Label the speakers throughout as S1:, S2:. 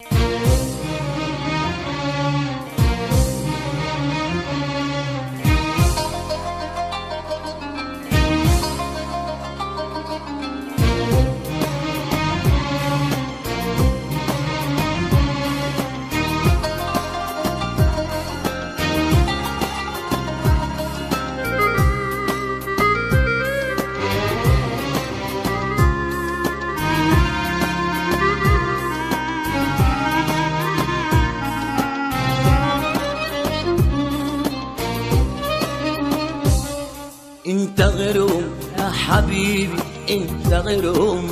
S1: انت غيرهم يا حبيبي انت غيرهم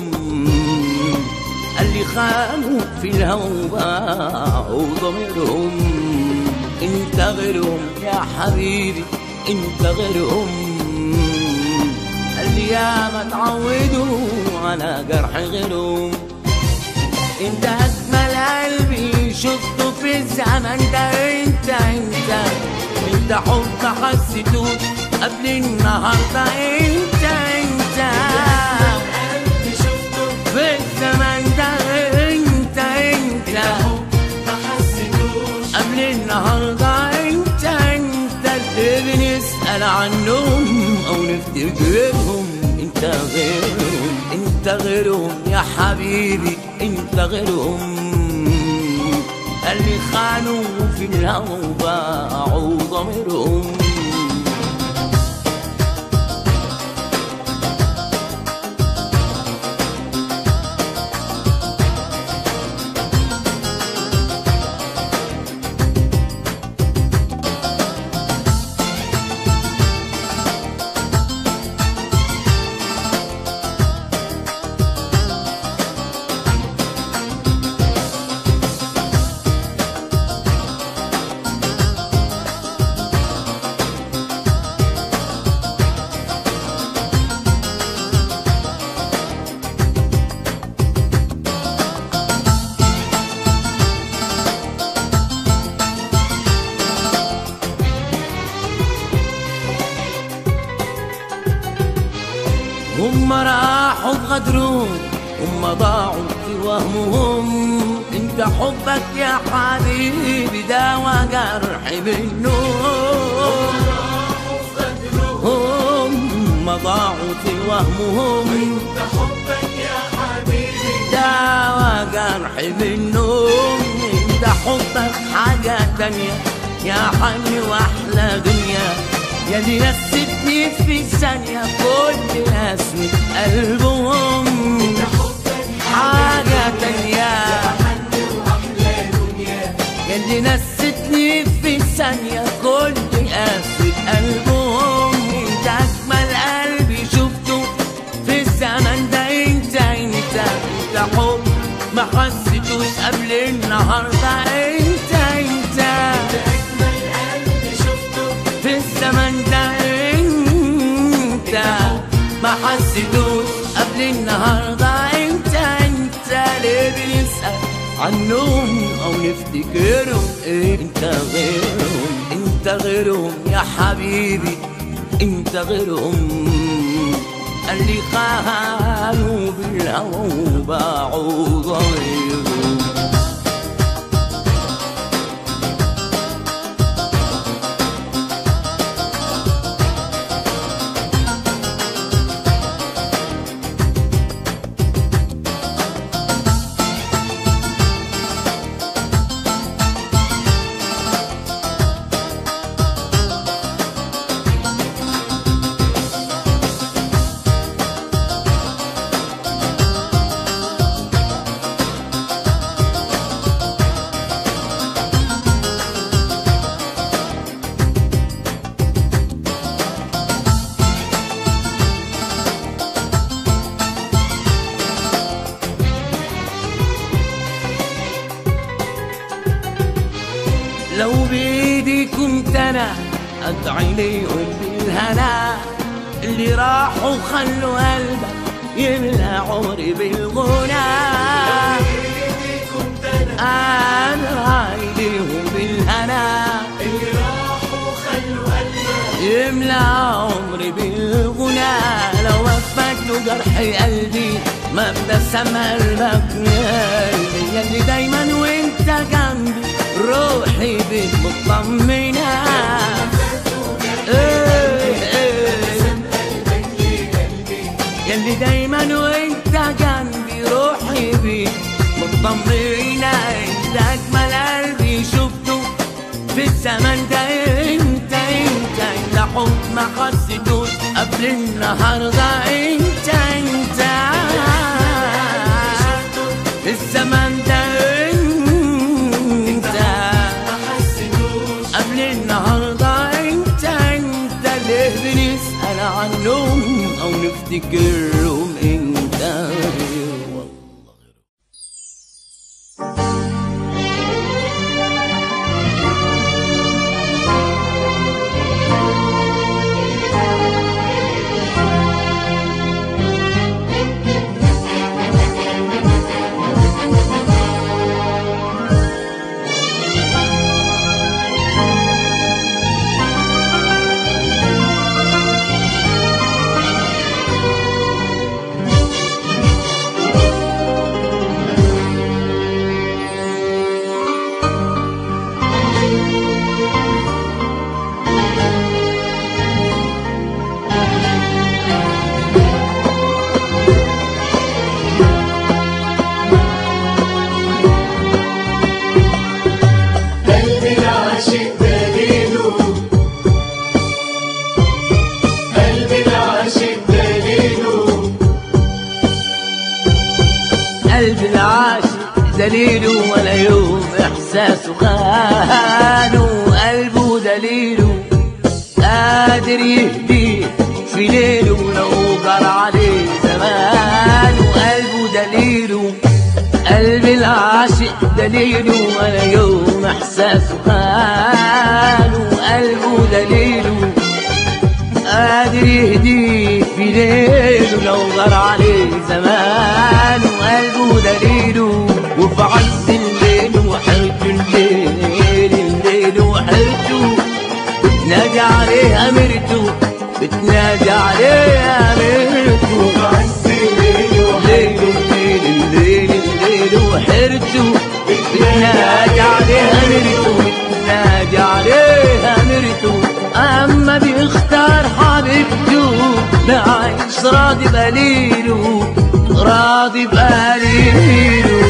S1: اللي خانوا في الهوى باعوا ضميرهم انت غيرهم يا حبيبي انت غيرهم اللي ياما تعودوا على جرح غيرهم انت اجمل قلبي شفته في الزمن ده انت انت انت حب ما حسيتوش قبل النهارده انت انت
S2: قلبي شفته
S1: في الزمن ده انت انت
S2: ما حسيتوش
S1: قبل النهارده انت انت اللي بنسأل عنهم او نفتكرهم انت غيرهم انت غيرهم يا حبيبي انت غيرهم اللي خانوا في الهوى وباعوا ضميرهم هم راحوا بغدرهم هم ضاعوا في وهمهم انت حبك يا حبيبي داوى جرحي بالنوم هم ضاعوا في وهمهم
S2: انت حبك يا حبيبي
S1: داوى جرحي بالنوم انت حبك حاجة تانية يا حني واحلى دنيا يا اللي نستني في ثانية كل اسمي قلبهم
S2: حبك
S1: حاجة تانية
S2: حني واحلى دنيا
S1: يا اللي نستني في ثانية كل اسمي قلبهم انت اجمل قلبي شفته في الزمن ده انت انت انت حب ما حسيتوش قبل النهارده انت انت
S2: اجمل قلبي شفته
S1: في الزمن ده انت ما حسيتوش قبل النهارده انت انت ليه بنسأل عنهم او نفتكرهم انت غيرهم انت غيرهم يا حبيبي انت غيرهم اللي خانوا بالهوى وباعوا ضميرهم لو بيدي كنت انا ادعي ليهم بالهنا اللي راحوا خلوا قلبك يملى عمري بالغنى
S2: ايدي كنت انا
S1: ادعي ليهم بالهنا
S2: اللي راحوا خلوا قلبك
S1: يملى عمري بالغنى لو وفت جرح قلبي ما ابتسم قلبك يا قلبي يلي دايما وانت وانت جنبي روحي بيك مطمنة إيه إيه يلي دايما وانت جنبي روحي بيك مطمنة انت اجمل قلبي شفته في الزمن ده انت انت انت حب ما حسيتوش قبل النهارده انت انت في الزمن ده انت
S2: ما حسيتوش
S1: قبل النهارده انت انت ليه بنسأل عنهم او نفتكرهم انت والله
S2: قلبي العاشق دليله قلبي العاشق دليله
S1: قلب العاشق دليله ولا يوم احساسه خانه قلبه دليله قادر يهديه في ليله لو جرى عليه زمانه قلبه دليله قلب العاشق دليله ولا يوم احساسه خانه قلبه دليله قادر يهديه في ليله لو غار عليه زمان وقلبه دليله وفي عز الليل وحرته الليل الليل وحرته بتنادي عليه أمرته بتنادي عليه أمرته
S2: عز الليل
S1: الليل الليل الليل الليل وحرته بتنادي عليه أمرته بتنادي عليه أمرته أما بيختار حبيبته بعيش راضي بقليله راضي بقليله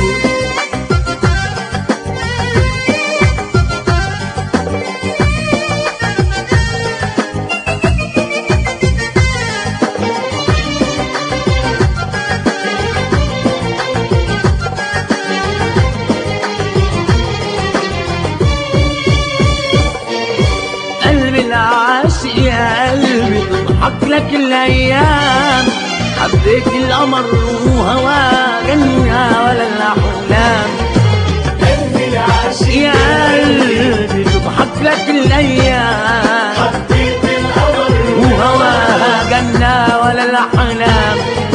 S1: قلبي العاشق يا قلبي تضحك لك الايام حبيت القمر وهواه جنة ولا الاحلام
S2: قلبي العاشق
S1: يا قلبي تضحك لك الايام
S2: حبيت القمر
S1: وهواها جنة ولا الأحلام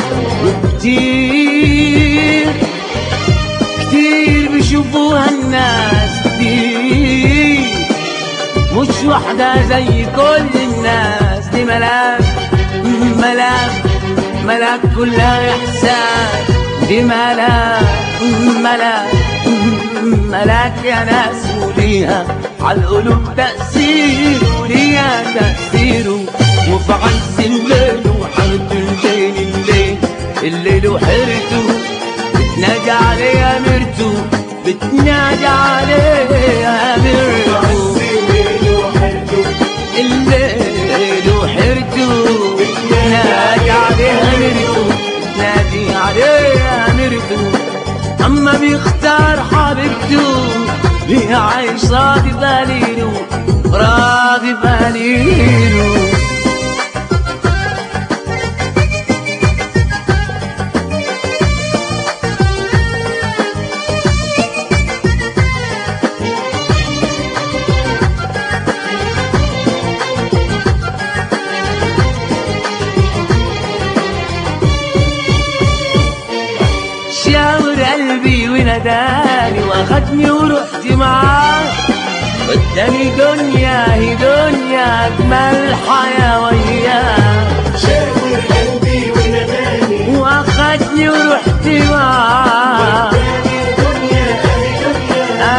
S1: وكتير كتير بيشوفوها الناس كتير مش واحدة زي كل الناس دي ملاك ملاك ملاك كلها إحساس دي ملاك ملاك ملاك يا ناس وليها على القلوب تأثير وليها تأثير وفي عز الليل وحرت الليل الليل الليل وحرته بتنادي عليها مرته بتنادي عليها مرته
S2: عز الليل وحرته
S1: الليل وحرته نادي عليها مرته نادي عليها مرته أما بيختار حبيبته بيعيش راضي بقليله راضي بقليله شاور قلبي وناداني واخدني ورحت معاه قدامي دنيا هي دنيا اجمل حياه وياه
S2: شاور قلبي وناداني
S1: واخدني ورحت معاه
S2: وداني الدنيا اهي دنيا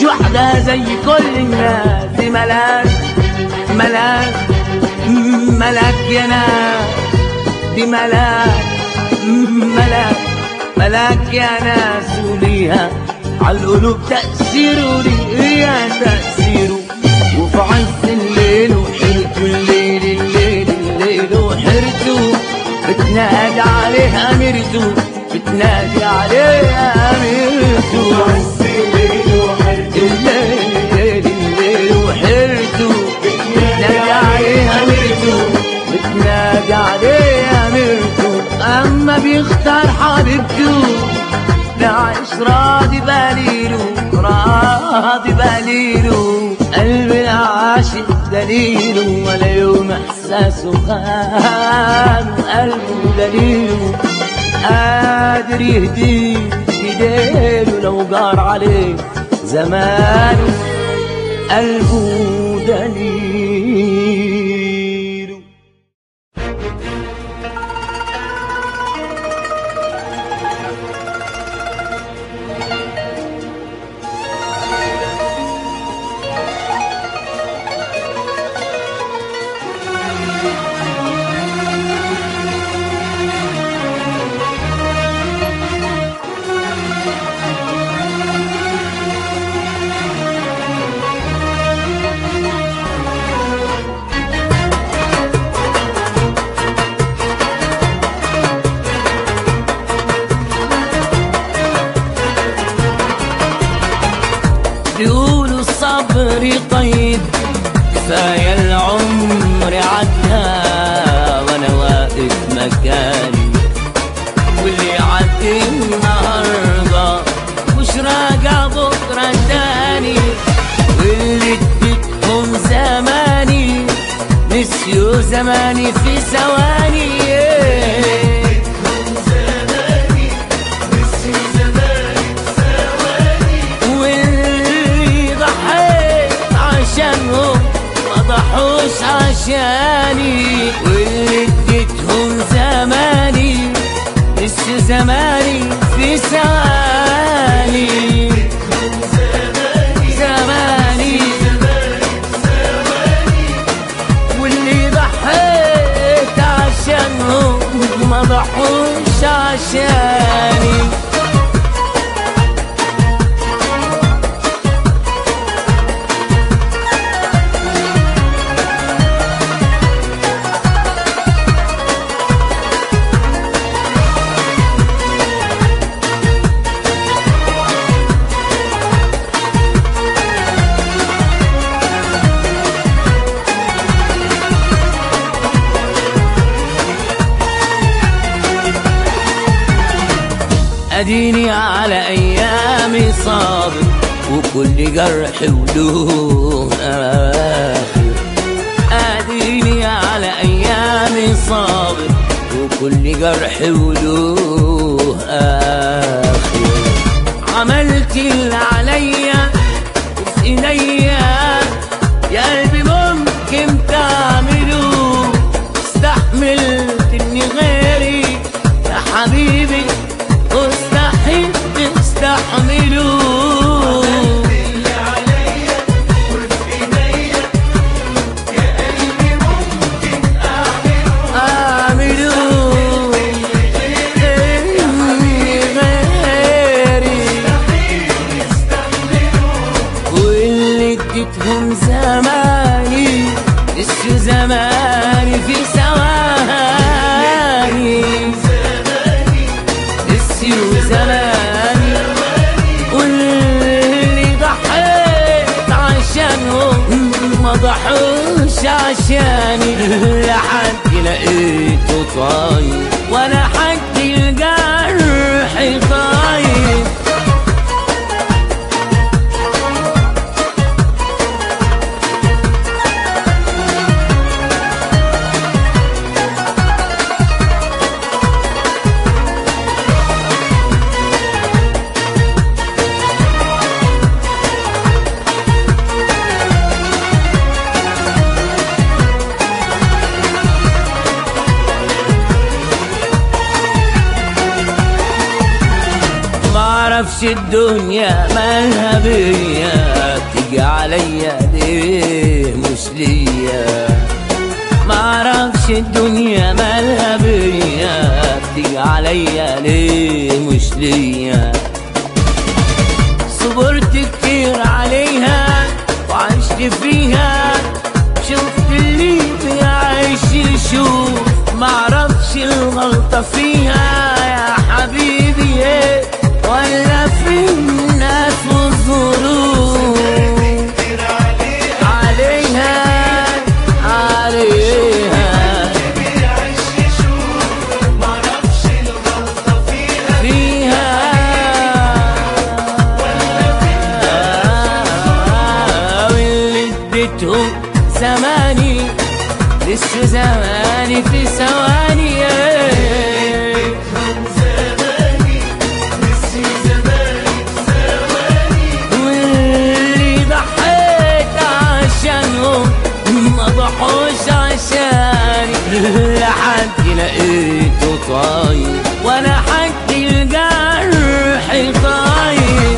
S1: واحدة زي كل الناس دي ملاك ملاك ملاك يا ناس دي ملاك ملاك ملاك يا ناس وليها عالقلوب تأثير وليها تأثيره وفي عز الليل وحيرته الليل الليل الليل وحيرته بتنادي عليه أميرته بتنادي عليه أميرته
S2: عز الليل وحرته
S1: الليل الليل وحيرته بتنادي عليه أميرته بتنادي عليه أميرته أما بيختار حبيبته بعيش راضي باليله راضي باليله قلبي العاشق دليله ولا يوم احساسه خان قلبه دليله قادر يهديه ايديله لو جار عليه زمانه قلبه دليله بيقولوا الصبر طيب كفاية العمر عدى وانا واقف مكاني واللي عدي النهارده مش راجع بكره تاني واللي اديتهم زماني نسيوا زماني في ثواني واللي ضحيت عشانهم ما ضحوش عشاني واللي اديتهم زماني لسه زماني في ثواني زماني واللي ضحيت عشانهم ما ضحوش عشاني اديني على ايامي صابر وكل جرح وله اخر اديني على ايامي صابر وكل جرح وله اخر عملت اللي عليا وفي ايديا يا قلبي ممكن تعمله استحملت اني غيري يا حبيبي مستحيل تستحمله اعملوا إني غيري واللي اديتهم زماني لسه زماني في ثواني لسه زماني واللي ضحيت عشانهم ما ضحوش عشاني لحد لقيته طاير وانا حد الجرح طاير معرفش الدنيا مالها بيا عليا ليه مش ليا معرفش الدنيا مالها بيا بتيجي عليا ليه مش ليا صبرت كتير عليها وعشت فيها شفت اللي بيعيش يشوف معرفش الغلطة فيها يا حبيبي ايه ولا في الناس والظروف عليها عليها فيها واللي اديتهم زماني لسه زماني في ثواني واللي ضحيت عشانهم ما ضحوش عشاني لحد لقيته طاير وانا حد الجرح طاير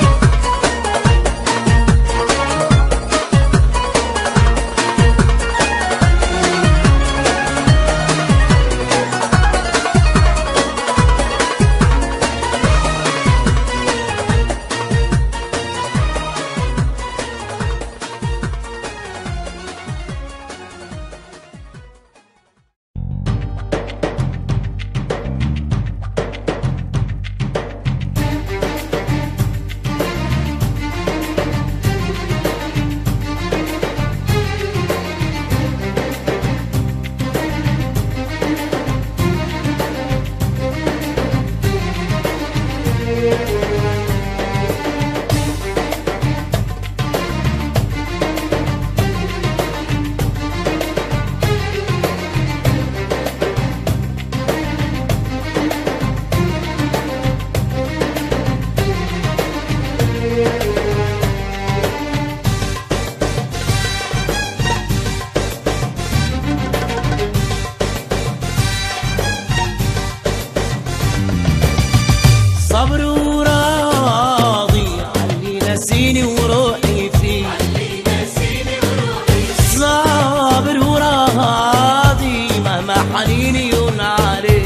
S1: صبر وراضي علي نسيني وروحي فيه صابر وراضي مهما حنيني ونعري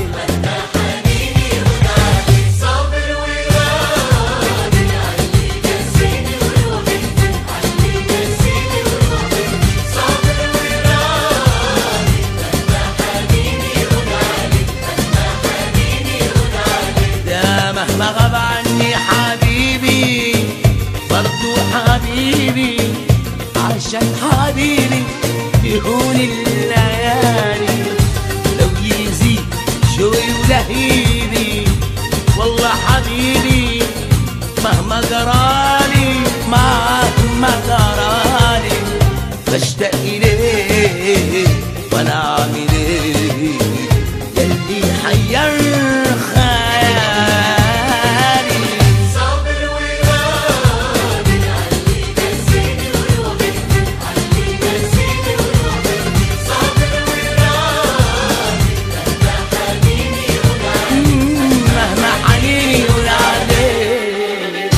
S1: ده مهما غاب عني حبيبي برضو حبيبي عشان حبيبي يهون الليالي لو يزيد شوي ولهيبي والله حبيبي مهما جرالي مهما جرالي بشتاق إليه وأنا أعمل إيه يلي حير خيالي مهما حنيني يقول عليه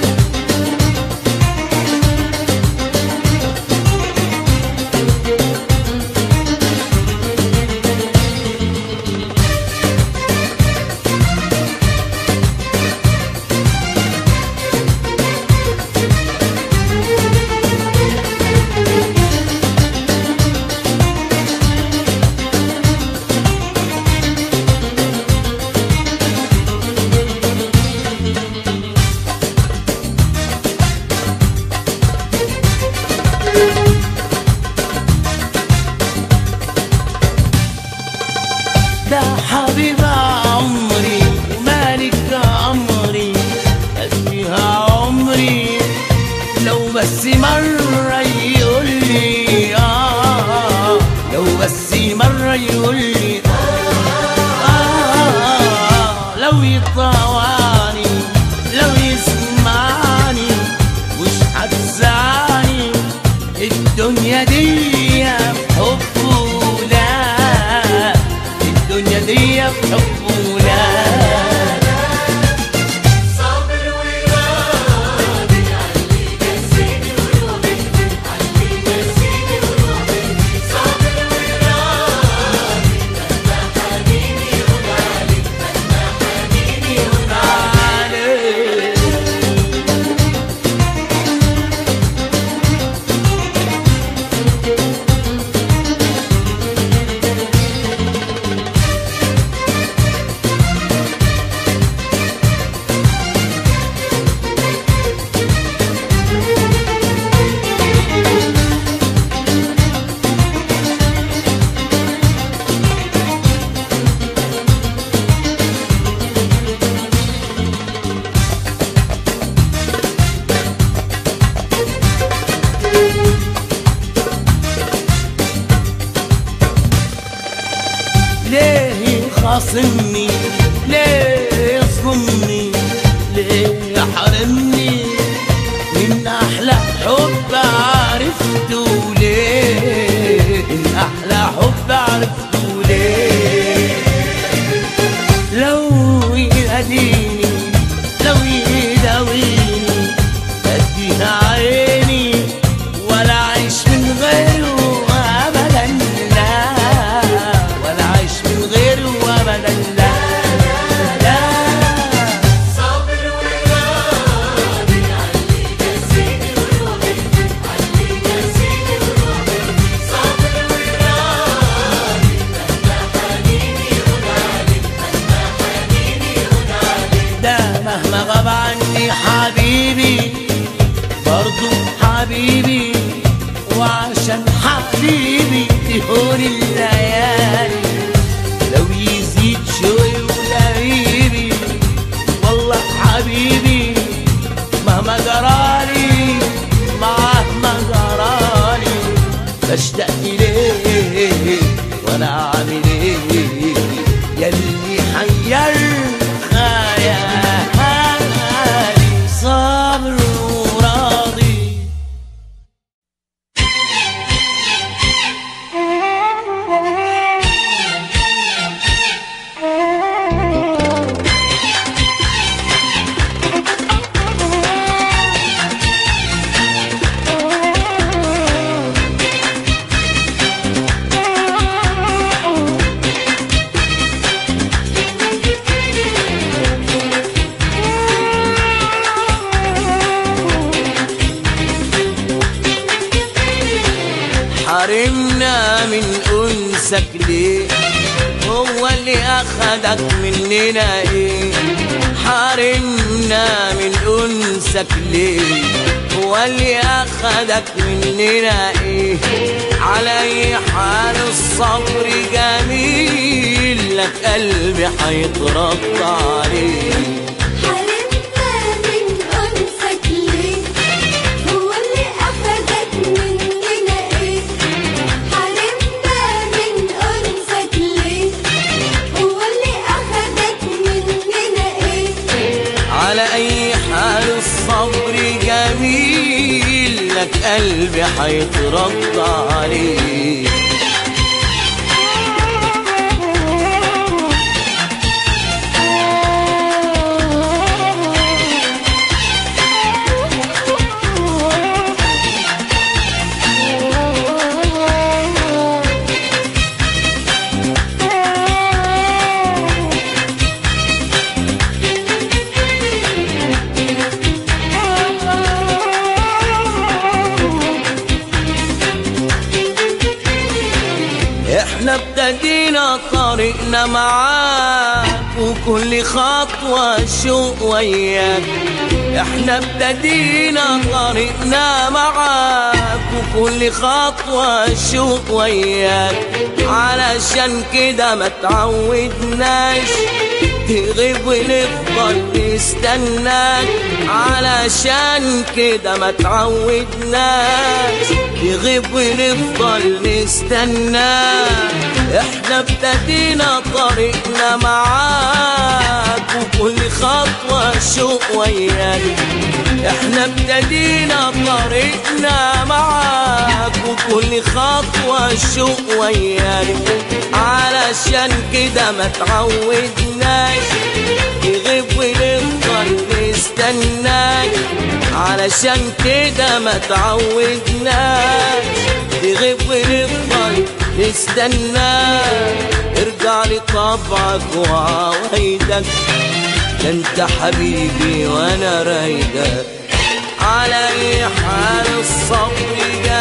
S1: ده حبيب عمري ومالك أمري أسميها عمري لو بس مرة يقول لي آه لو بس مرة يقول لي آه لو يطواني لو يسمعني وش حتزعلي الدنيا دي بحبه لا الدنيا دي بحبه لا خاصمني ليه يظلمني ليه حرمني من احلى حب عرفته ليه من احلى حب عرفته ليه لو يهديني لو يداويني اديها عيني ولا اعيش من غيره ابدا لا ولا اعيش من غيره ابدا لا لا
S2: صابر وراضي عليك سيدي وروحي عليك سيدي وروحي صابر وراضي مهما حنيني يهون عليك مهما حنيني يهون عليك
S1: ده مهما غاب عني حبيبي برضو حبيبي وعشان حبيبي تهون الليالي لو يزيد شوي ولهيبي والله حبيبي مهما جرالي مهما جرالي بشتاق ليه وانا عامل ايه يلي حير خيالي صابر وراضي حرمنا من أنسك ليه هو اللي أخدك مننا إيه حرمنا من أنسك ليه هو اللي أخدك مننا إيه على أي حال الصبر جميل لك قلبي هيترد عليه
S3: حرمنا من أنسك ليه هو اللي أخدك مننا إيه حرمنا من أنسك ليه هو اللي أخدك مننا إيه
S1: على أي حال الصبر جميل لك قلبي هيترد عليه احنا ابتدينا طريقنا معاك وكل خطوة شوق وياك احنا ابتدينا طريقنا معاك وكل خطوة شوق وياك علشان كده ما تعودناش تغيب ونفضل نستناك علشان كده ما تعودناش تغيب ونفضل نستناك احنا ابتدينا طريقنا معاك وكل خطوة شوق وياك احنا ابتدينا طريقنا معاك وكل خطوة شوق وياك علشان كده ما تعودناش يغيب ونفضل نستناك علشان كده ما تعودناش تغيب ونفضل نستناك ارجع لطبعك وعوايدك ده انت حبيبي وانا رايدك على اي حال الصبر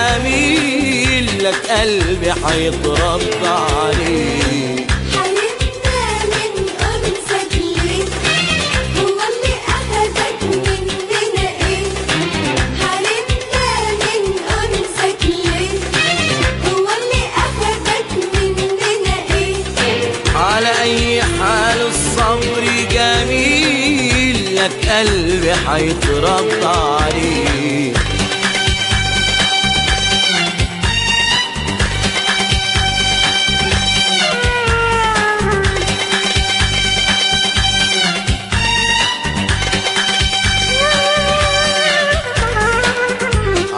S1: جميل لك قلبي هيترد عليه
S3: حرمنا من أنسك ليه هو اللي أخدك مننا إيه حرمنا من أنسك ليه هو اللي أخدك مننا إيه
S1: على اي حال الصبر جميل لك قلبي هيترد عليه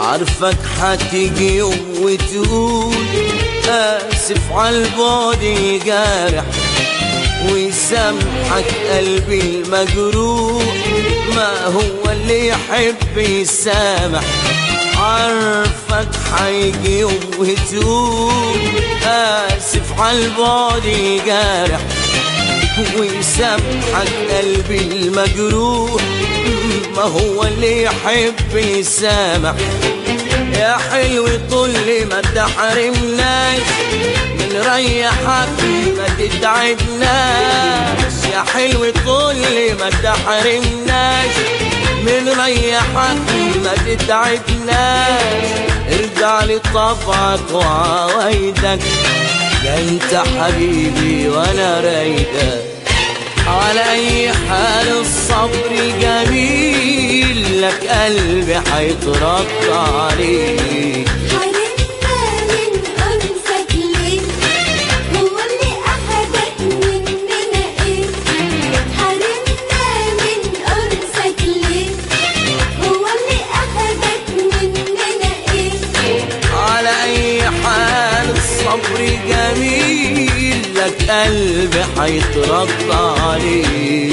S1: عارفك هتيجي يوم وتقول آسف عالبعد الجارح ويسامحك قلبي المجروح ما هو اللي يحب يسامح عارفك هيجي يوم وتقول آسف عالبعد الجارح ويسامحك قلبي المجروح ما هو اللي يحب يسامح يا حلو طول ما تحرمناش من ريحك ما تتعبناش يا حلو طول ما تحرمناش من ريحك ما تتعبناش ارجع لطبعك وعوايدك ده انت حبيبي وانا رايدك على اي حال الصبر جميل لك قلبي هيترد عليه
S3: حرمنا من أنسك ليه هو اللي أخدك مننا إيه حرمنا من أنسك ليه هو اللي أخدك مننا إيه
S1: على اي حال الصبر جميل لك قلبي هيترد عليه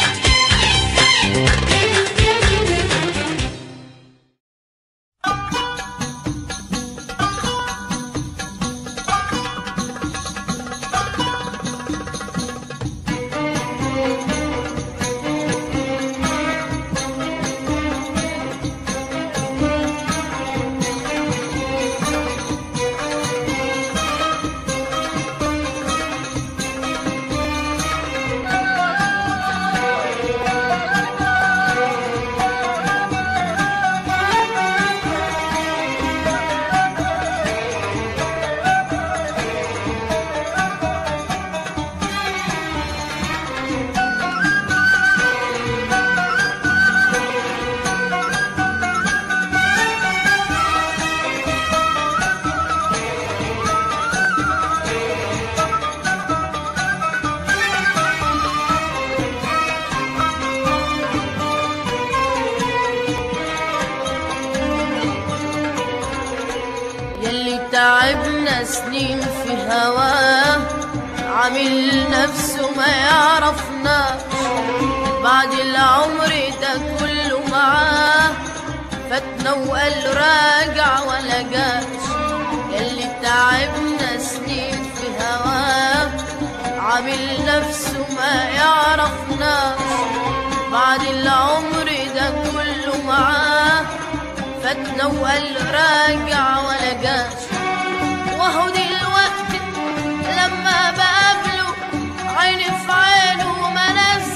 S4: يلي تعبنا سنين في هواه عامل نفسه ما يعرفناش بعد العمر ده كله معاه فاتنا وقال راجع ولا جاش يلي تعبنا سنين في هواه عامل نفسه ما يعرفناش بعد العمر ده كله معاه فاتنا وقال راجع ولا جاش وهو دلوقتي لما بقابله عيني في عينه ما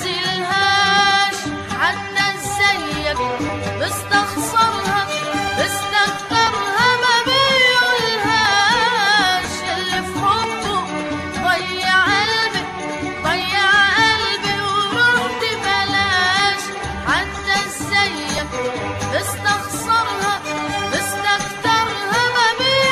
S4: نزلهاش حتى ازيك بستخسرها بستكترها ما بيقولهاش اللي في حبه ضيع قلبي ضيع قلبي ورحت بلاش حتى ازيك بستخسرها بستكترها ما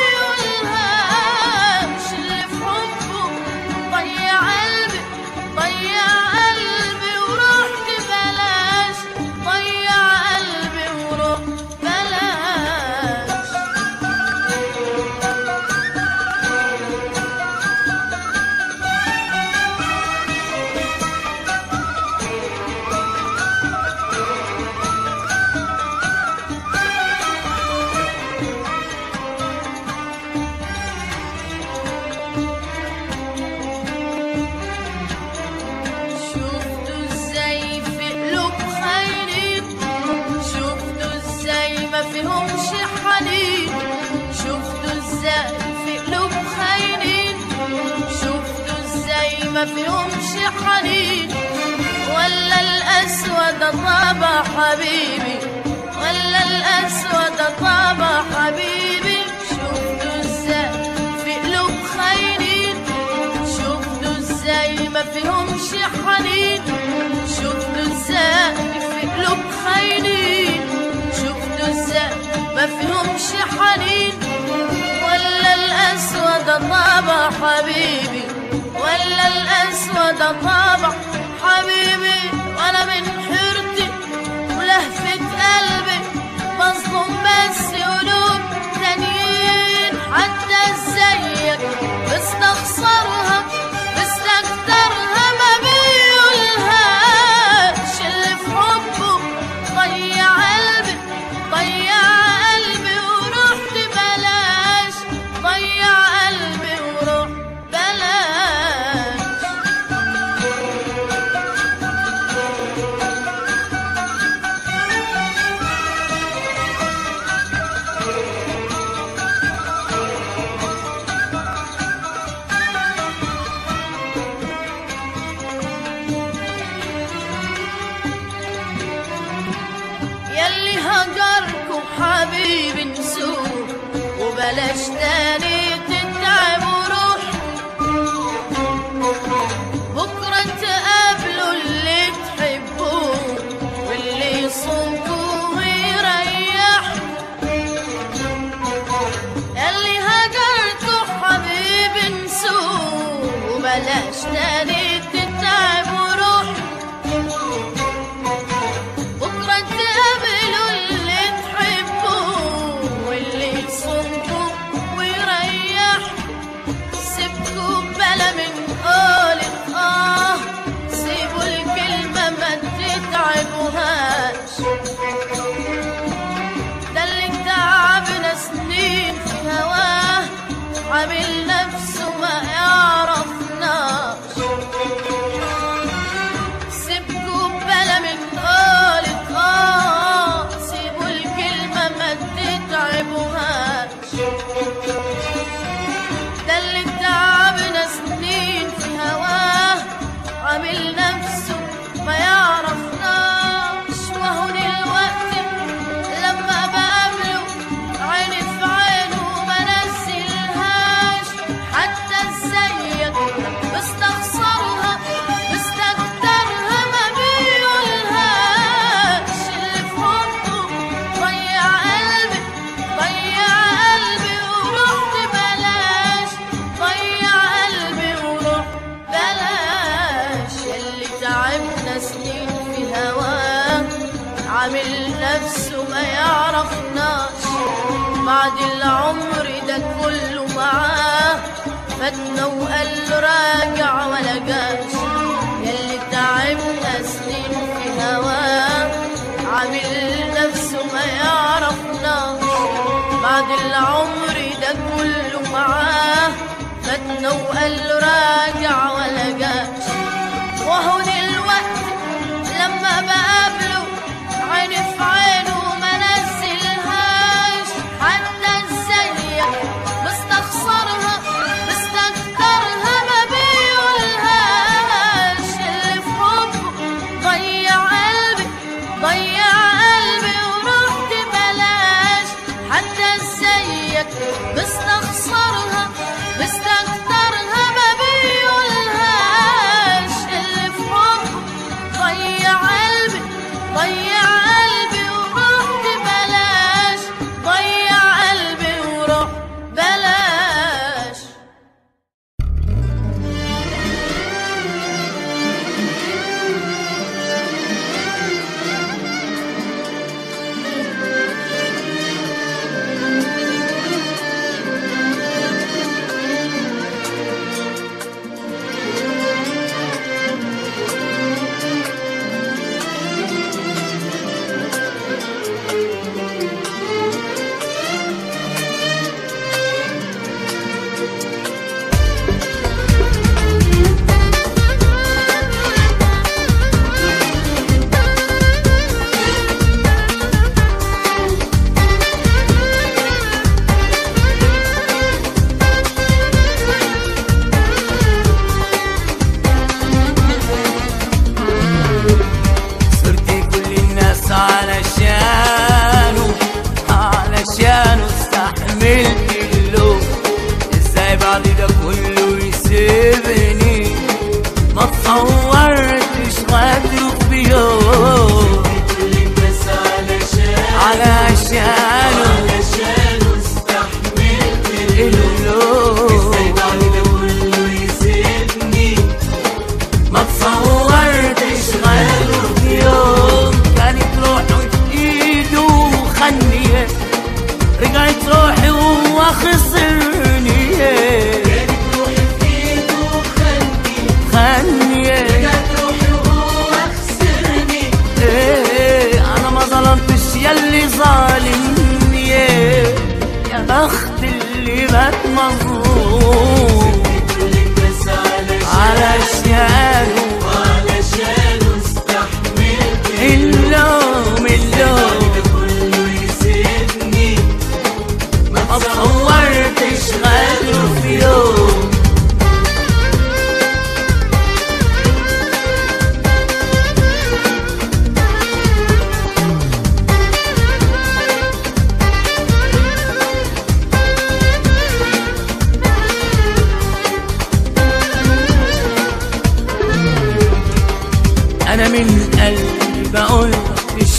S4: بيقولهاش اللي في حبه ضيع قلبي ضيع قلبي ورحت بلاش ضيع قلبي ورحت بلاش شفتوا ازاي في قلوب خاينين شفتوا ازاي ما فيهمش حنين شفتوا ازاي في قلوب خاينين شفتوا ازاي ما فيهمش حنين ولا الاسود طابع حبيبي ولا الاسود طابع حبيبي شفتوا ازاي في قلوب خاينين شفتوا ازاي ما فيهمش حنين شفتوا ازاي في قلوب خاينين شفتوا ازاي ما فيهمش حنين ولا الاسود طابع حبيبي ولا الاسود طابع حبيبي وانا من حيرتي ولهفة قلبي مظلوم بس قلوب بلاش تاني تتعب وروح بكرة تقابلوا اللي تحبوه واللي يصومكوا ويريح اللي هجرته حبيب نسوه وبلاش تاني تتعب وروح بكرة تقابلوا اللي تحبوه واللي يصومكوا ويريح سيبكوا بلا من قولة اه سيبوا الكلمة ما تتعبوهاش ده اللي تعبنا سنين في هواه عامل نفسه ما يعرفناش سيبكوا بلا من قولة اه سيبوا الكلمة ما تتعبوهاش ده اللي تعبنا سنين في هواه عامل نفسه ما يعرفناش وهو دلوقتي لما بقابله عيني في عينه ما نزلهاش حتى ازيك بستخسرها بستكترها ما بيقولهاش اللي في حبه ضيع قلبي ضيع قلبي ورحت بلاش ضيع قلبي ورحت بلاش اللي تعبنا سنين في هواه عامل نفسه ما يعرفناش بعد العمر ده كله معاه فاتنا وقال له راجع ولا جاش ياللي تعبنا سنين في هواه عامل نفسه ما يعرفناش بعد العمر ده كله معاه فاتنا وقال له راجع ولا جاش وهو دلوقتي لما بقابله عيني في عينه ما نزلهاش حتى ازيك بستخسرها بستكترها ما بيقولهاش اللي في حبه ضيع قلبي ضيع قلبي ورحت بلاش حتى ازيك بستخسرها بستكترها ما بيقولهاش اللي في حبه ضيع قلبي ضيع قلبي ورحت بلاش ضيع قلبي ورحت بلاش
S1: صرت كل الناس علشانه علشانه استحملت اللوم ازاي بعد ده كله يسيبني ما تصورتش غدره في يوم
S2: بس علشان
S1: علشانه
S2: علشان استحملت
S1: اللوم
S2: بعد ده كله يسيبني
S1: ما تصورتش غدره في يوم كانت روحه في ايده وخنيه رجعت روحي وهو خسرني
S2: كانت روحي في ايده وخلني
S1: خنيه
S2: جت روحي وهو خسرني
S1: إيه انا ما ظلمتش ياللي ظالمني يا بخت اللي مات مظلوم
S2: بس علشان
S1: علشانه
S2: علشان استحملت
S1: اللوم اللوم
S2: ده كله يسيبني
S1: ما تصورتش غدره في يوم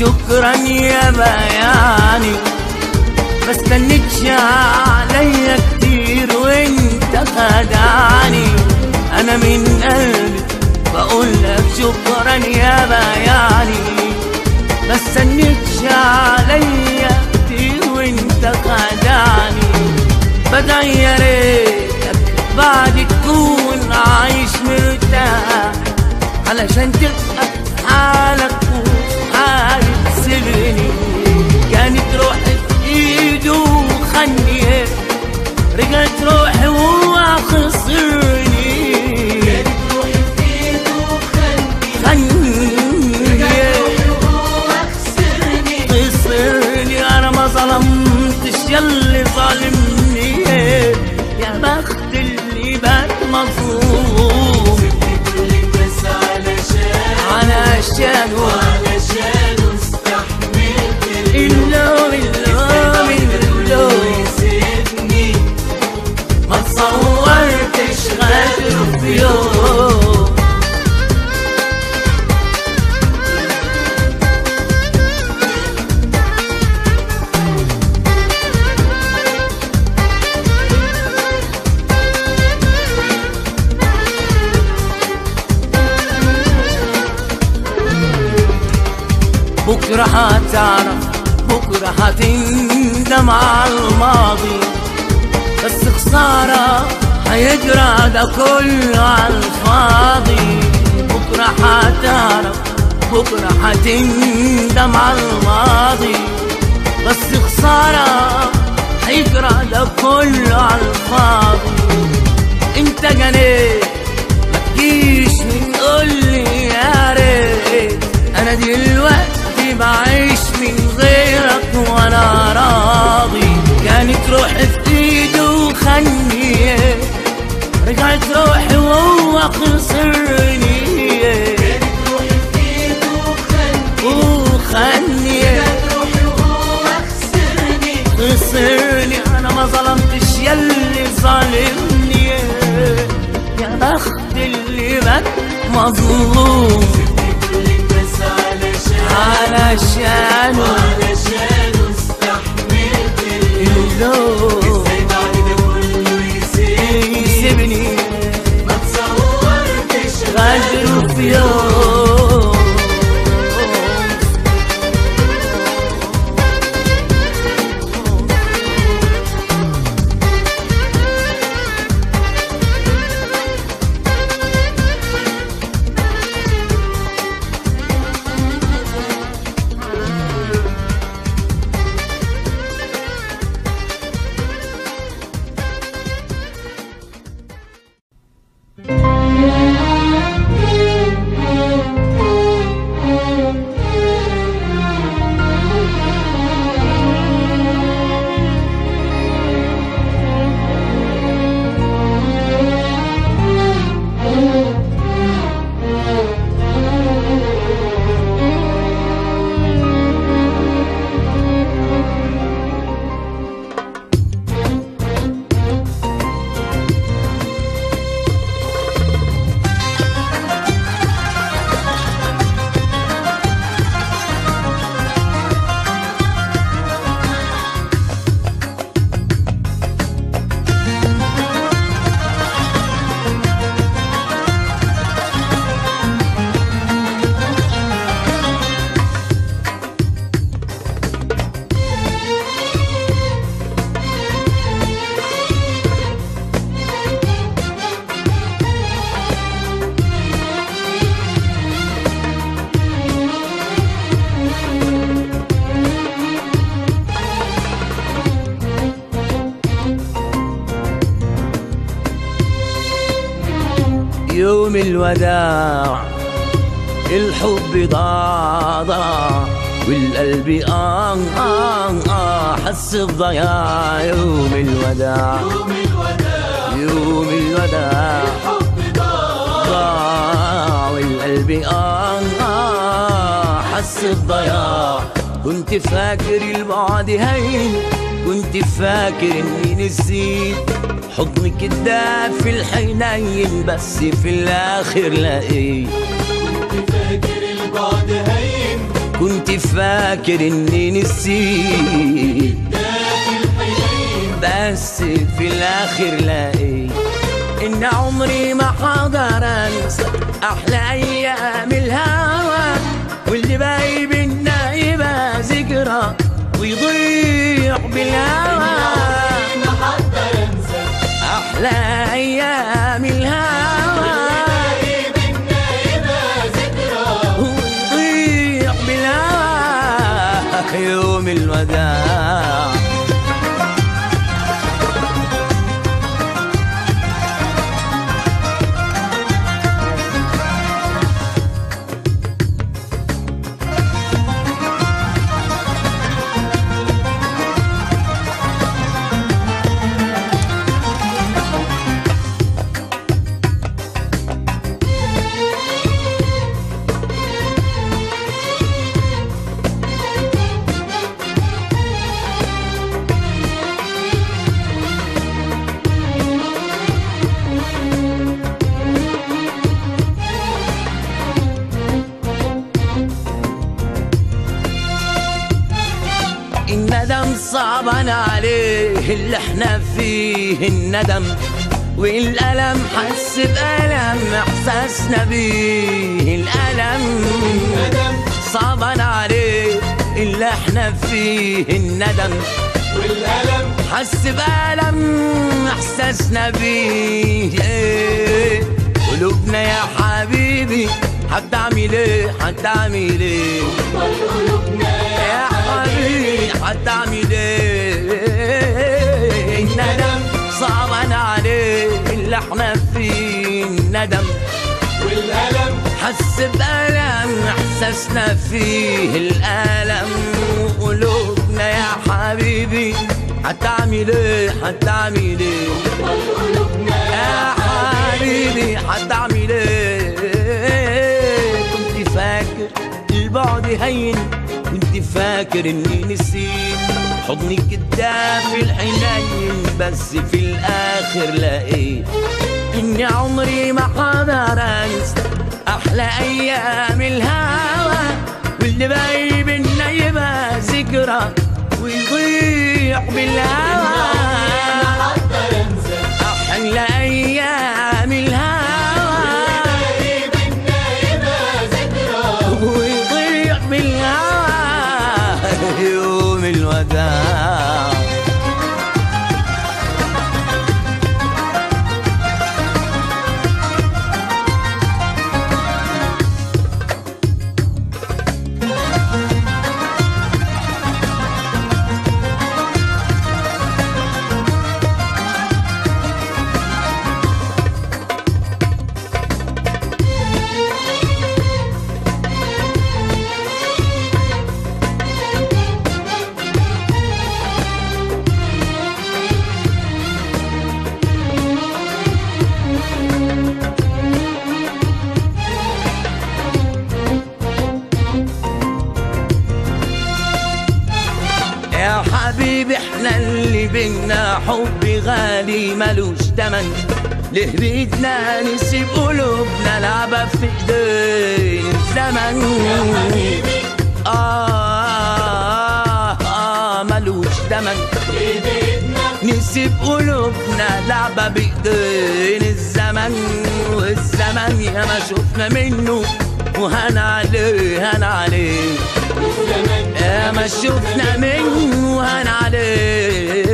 S1: شكرا يا بياني ما استنتش عليا كتير وانت خدعني انا من قلبي بقول لك شكرا يا بياني ما استنتش عليا كتير وانت خدعني بدعي يا ريتك بعد تكون عايش مرتاح علشان تبقى في حالك وحالة سجني كانت روحي في ايده وخني رجعت روحي وهو خسرني
S2: كانت روحي في ايده وخلني
S1: خني
S2: روحي وهو خسرني
S1: خسرني انا ما ظلمتش ياللي ظالمني يا بخت اللي بات مظلوم
S2: سبت كل الناس علشان
S1: علشانه
S2: علشان استحملت
S1: اللوم اللوم اللوم
S2: يسيبني
S1: ما تصورتش غدر في يوم بكرة هتعرف بكرة هتندم على الماضي بس خسارة هيجرى ده كله على الفاضي بكرة هتعرف بكرة هتندم على الماضي بس خسارة هيجرى ده كله على الفاضي انت جنيت ما تجيش من قولي يا ريت انا دلوقتي بعيش من غيرك وانا راضي كانت روحي في ايده وخني رجعت روحي وهو خسرني
S2: كانت روحي في ايده وخلني
S1: وخني
S2: كانت روحي وهو خسرني
S1: خسرني انا ما ظلمتش ياللي ظالمني يا بخت اللي بات مظلوم
S2: كل الناس علشان
S1: علشانه
S2: علشان استحملت
S1: اللوم
S2: ازاي بعد ده كله يسيبني
S1: يسيبني
S2: ما تصورتش
S1: غدر في يوم يوم الوداع الحب ضاع ضاع والقلب آه آه آه حس بضياع يوم الوداع
S2: يوم الوداع
S1: يوم الوداع
S2: حب ضاع
S1: ضاع والقلب آه آه حس بضياع كنت فاكر البعد هين كنت فاكر اني نسيت حضنك الدافي الحنين بس في الاخر لقيت
S2: فاكر البعد هين
S1: كنت فاكر اني نسيت بس في الاخر لقيت ان عمري ما حقدر انسى احلى ايام الهوى واللي باقي بينا يبقى ذكرى ويضيع بالهوى
S2: ما حقدر انسى
S1: احلى ايام الهوى
S2: باقي بينا يبقى ذكرى
S1: ويضيع بالهوى يوم الوداع الندم صعبان عليه اللي احنا فيه الندم والألم حس بألم إحساسنا بيه الألم صعبان عليه اللي احنا فيه الندم
S2: والألم
S1: حس بألم إحساسنا بيه إيه. قلوبنا يا حبيبي هتعمل ايه هتعمل ايه
S2: والقلوبنا
S1: يا حبيبي هتعمل ايه الندم صعبان عليه اللي احنا فيه الندم
S2: والألم
S1: حس بألم احساسنا فيه الألم وقلوبنا يا حبيبي هتعمل ايه هتعمل ايه
S2: والقلوبنا
S1: يا حبيبي هتعمل ايه كنت فاكر البعد هين كنت فاكر اني نسيت حضنك الدافي الحنين بس في الاخر لقيت اني عمري ما حقدر انسى احلى ايام الهوى واللي باقي بينا يبقى ذكرى ويضيع بالهوى
S2: حقدر انسى
S1: أحلى أيام الهوى
S2: باقي بينا يبقى ذكرى
S1: ويضيع بالهوى يوم الوداع يا حبيبي احنا اللي بينا حب غالي ملوش تمن ليه بيدنا نسيب قلوبنا لعبة في ايدين الزمن آه, آه, آه ملوش تمن
S2: ايدينا
S1: نسيب قلوبنا لعبة بإيدين الزمن والزمن يا ما شفنا منه وهن عليه هن عليه
S2: الزمن
S1: يا ما شفنا منه وهن عليه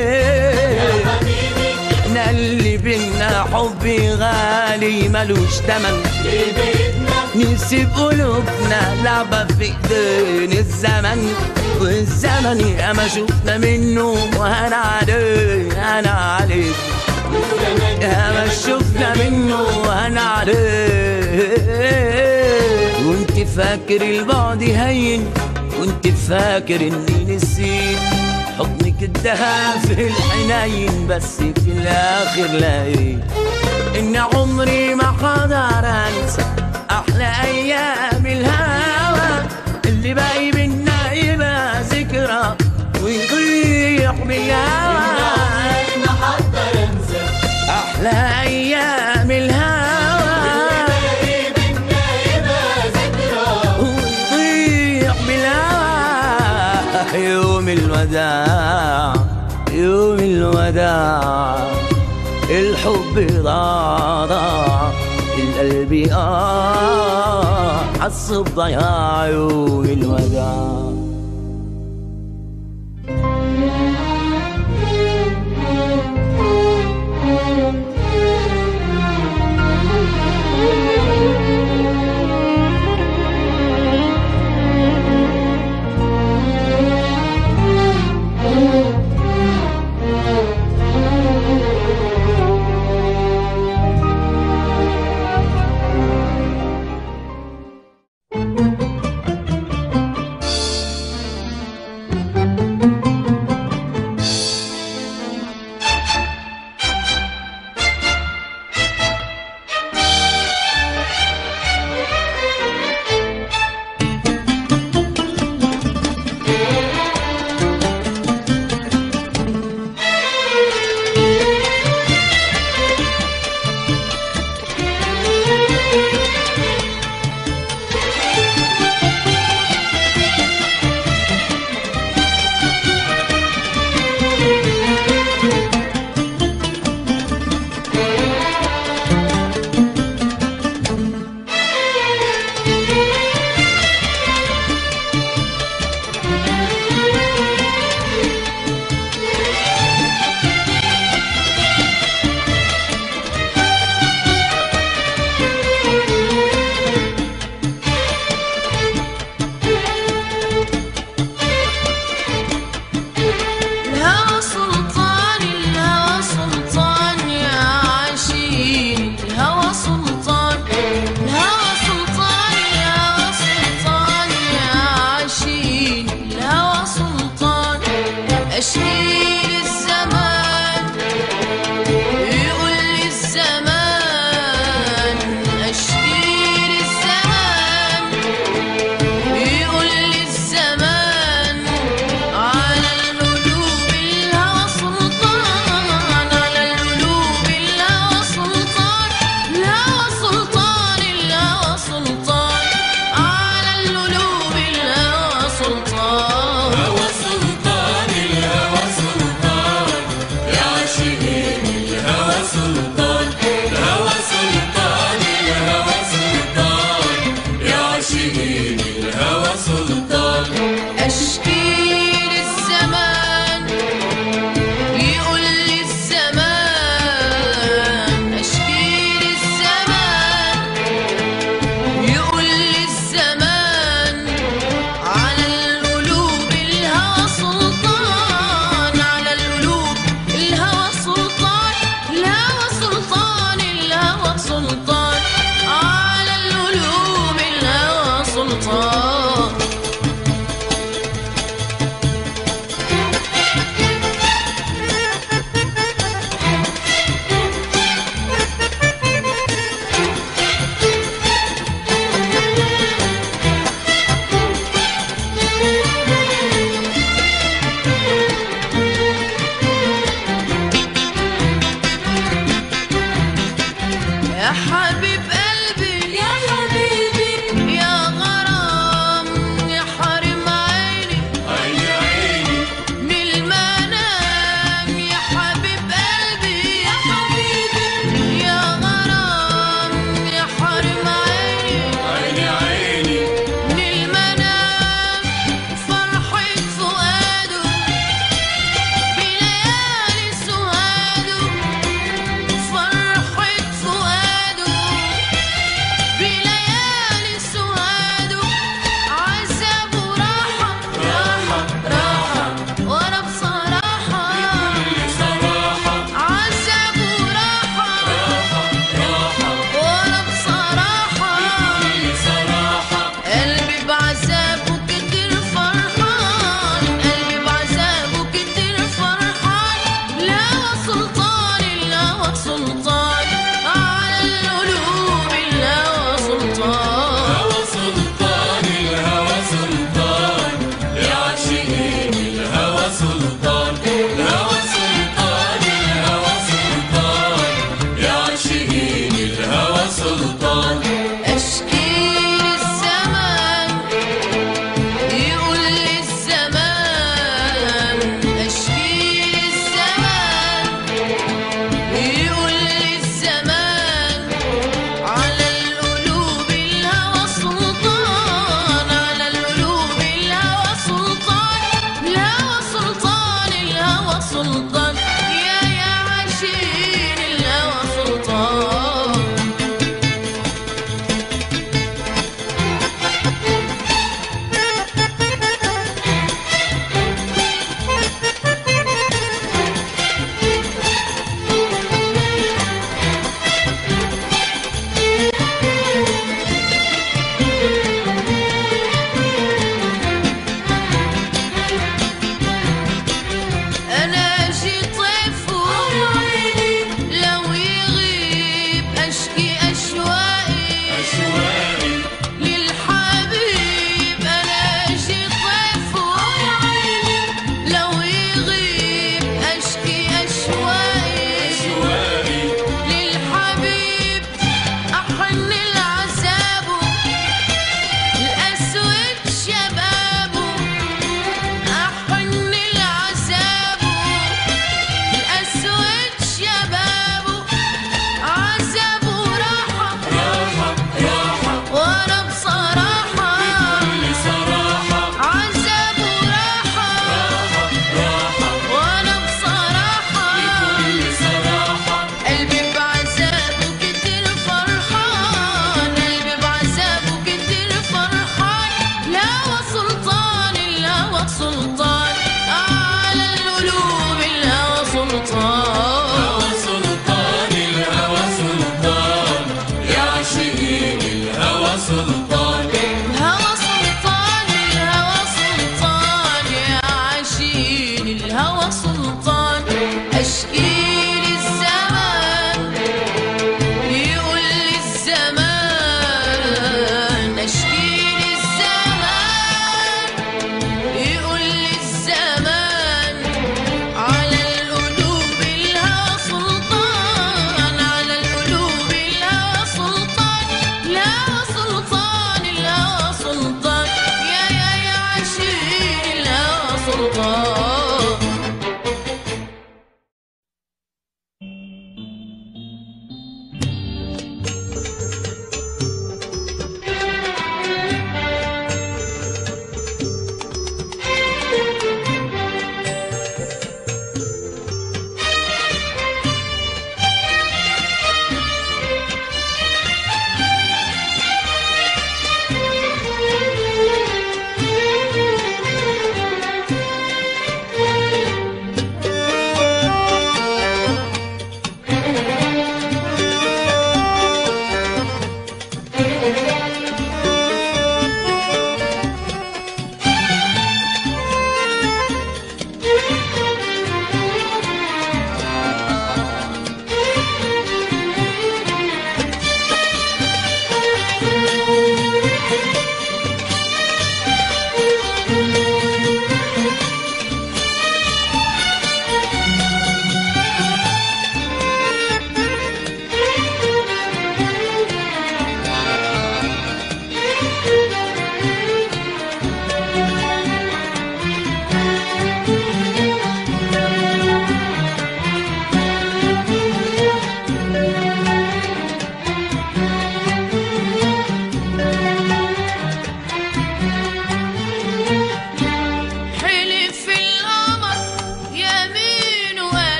S2: حبيبي
S1: احنا اللي بينا حب غالي ملوش تمن
S2: ايدينا
S1: نسيب قلوبنا لعبة في ايدين الزمن والزمن يا ما شفنا منه وهن عليه هن عليه
S2: الزمن
S1: يا ما شفنا منه وهن عليه وانت فاكر البعد هين وانت فاكر اني نسيت حضنك الدافي الحنين بس في الاخر لقيت ان عمري ما قدر انسى احلى ايام الهوى اللي باقي بينا يبقى ذكرى ويضيع بالهوى
S2: ما حقدر انسى
S1: أحلى أيام الهوى
S2: باقي بينا يبقى ذكرى
S1: ويضيع الوداع الحب ضاع ضاع القلب آه حس بضياع عيون الوداع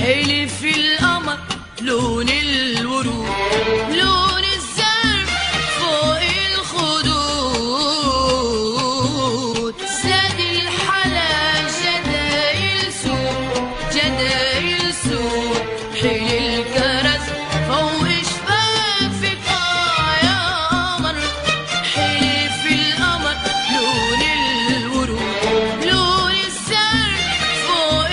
S1: حلف القمر لون الورود لون الزرق فوق الخدود زاد الحلا جدايل سود جدايل سود حيل الكرز فوق شفافك آه يا قمر حلف القمر لون الورود لون الزرق فوق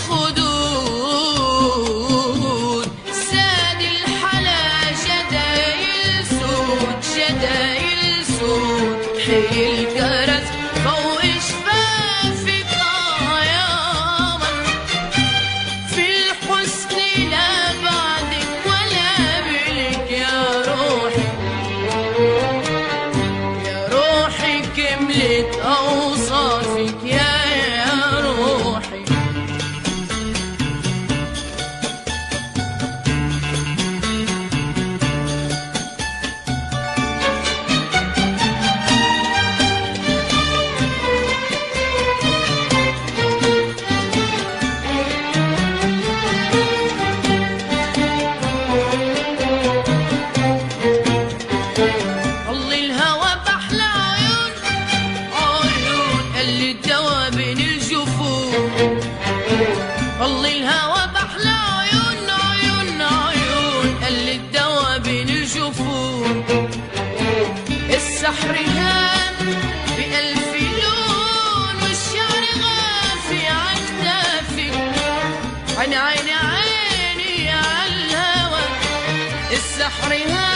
S1: الخدود ساد الحلا جدايل سود جدايل سود حي الكرز فوق شفافك آه يا قمر في الحسن لا بعدك ولا بلك يا روحي يا روحي كملت أوصافك يا يا روحي طل الهوى بحلى عيون عيون اللي الدوا بين الجفون طل الهوى بحلى عيون عيون عيون اللي الدوا بين الجفون السحر هان بألف لون والشعر غافي عن كتافك عين عين عيني على الهوى السحر هان